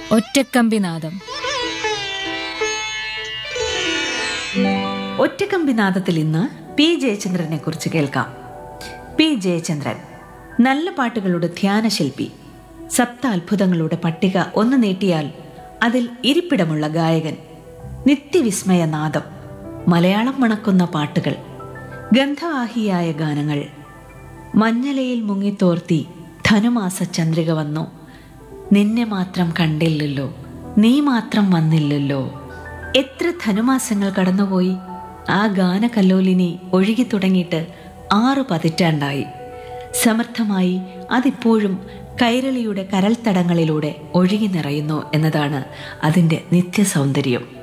ഒറ്റക്കമ്പിനാദം ഒറ്റക്കമ്പിനാദത്തിൽ ഇന്ന് പി ജയചന്ദ്രനെ കുറിച്ച് കേൾക്കാം പി ജയചന്ദ്രൻ നല്ല പാട്ടുകളുടെ ധ്യാനശില്പി സപ്ത അത്ഭുതങ്ങളുടെ പട്ടിക ഒന്ന് നീട്ടിയാൽ അതിൽ ഇരിപ്പിടമുള്ള ഗായകൻ നിത്യവിസ്മയ നാദം മലയാളം മണക്കുന്ന പാട്ടുകൾ ഗന്ധവാഹിയായ ഗാനങ്ങൾ മഞ്ഞലയിൽ മുങ്ങിത്തോർത്തി ധനുമാസ ചന്ദ്രിക വന്നു നിന്നെ മാത്രം കണ്ടില്ലല്ലോ നീ മാത്രം വന്നില്ലല്ലോ എത്ര ധനുമാസങ്ങൾ കടന്നുപോയി ആ ഗാനകല്ലോലിനി ഒഴുകി തുടങ്ങിയിട്ട് ആറു പതിറ്റാണ്ടായി സമർത്ഥമായി അതിപ്പോഴും കൈരളിയുടെ കരൽത്തടങ്ങളിലൂടെ ഒഴുകി നിറയുന്നു എന്നതാണ് അതിൻ്റെ നിത്യസൗന്ദര്യം